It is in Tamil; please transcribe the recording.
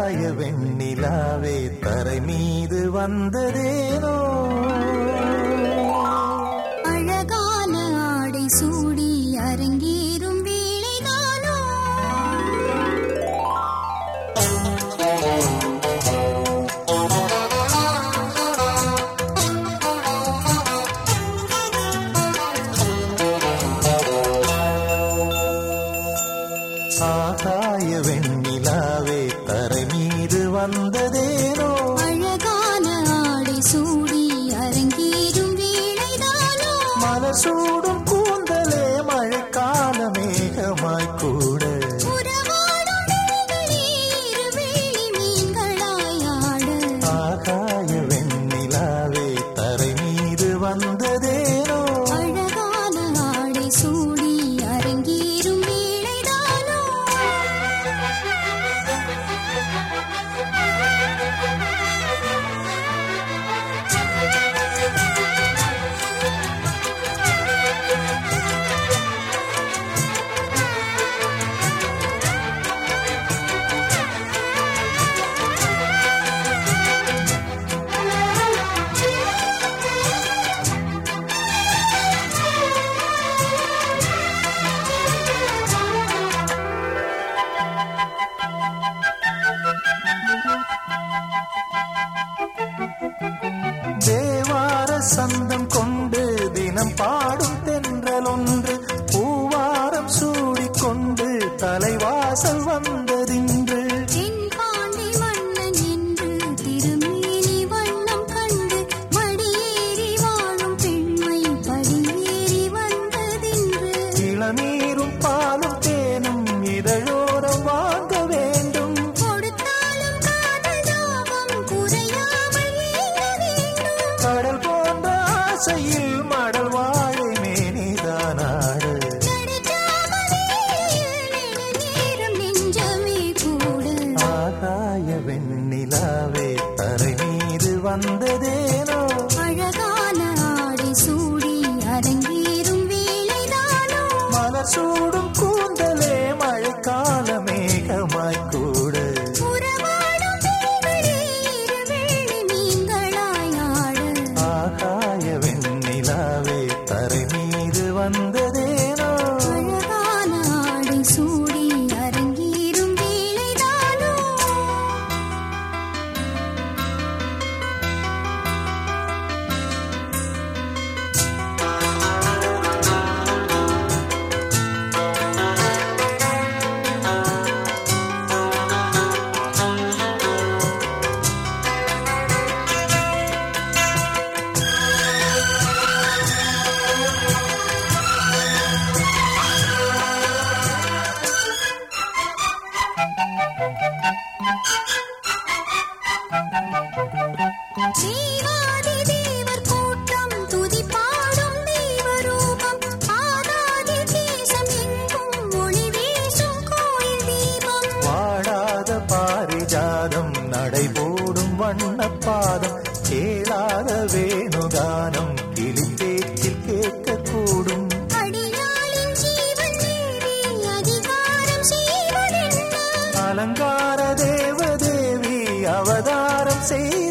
ஆகாய வெண்ணிலாவே தரை மீது வந்ததேனோ அழகான ஆடை சூடி அரங்கேறும் வேளைதானோ ஆகாய வெண்ணிலாவே தரை மீது வந்ததேனோ அழகான ஆடை சூடி அரங்கேறும் வேளைதானோ மலசூடும் கூந்தலே மழைக்கால மேகமாய் கூட உறவாடும் நிழல்களே இருவேலி மீன்களாய் ஆட ஆகாய வெண்ணிலாவே தரை மீது வந்ததேனோ அழகான ஆடை சூடி அரங்கேறும் வேளைதானோ தேவார சந்தம் கொண்டு தினம் பாடும் தென்றல் ஒன்று பூவாரம் சூடிக்கொண்டு தலைவாசல் வந்ததின்று தென் பாண்டி மன்னன் என்று திருமேனி வண்ணம் கண்டு மடியேறி வாழும் பெண்மை படியேறி வந்ததின்று இளநீரும் பாலும் தேனும் இதழோரம் வாங்க வேண்டும் கொடுத்தாலும் காதல் தாபம் குறையாமல் ஏங்க வேண்டும் கடல் போன்ற ஆசையில் மடல் வாழை மேனிதானாடு நடுச்சாம வேளையில் நெடுநேரம் நெஞ்சமே கூட ஆகாய வெண்ணிலாவே தரை மீது வந்ததேனோ அழகான ஆடை சூடி அரங்கேறும் வேளைதானோ மலர் சூடும் கூந்தலே மழைக்கால மேகமாய் கூட உறவாடும் பெண்களே இருவேளி மீன்களாய் ஆட ஆகாய வெண்ணிலாவே தரை மீது வந்ததேனோ அழகான ஆடை சூடி அரங்கேறும் வேளைதானோ தேவாதி தேவர் கூட்டம் துதி பாடும் தெய்வரூபம் ஆதாதி தேசம் எங்கும் ஒளி வீசும் கோயில் தீபம் வாடாத பாரிஜாதம் நடைபோடும் வண்ணப்பாதம் கேளாத வேணுகானம் கிளிப்பேச்சில் கேட்கக்கூடும் அடியாளின் ஜீவன் தேவி அதிகாரம் செய்வதென்ன அலங்கார தேவதேவி அவதாரம் செய்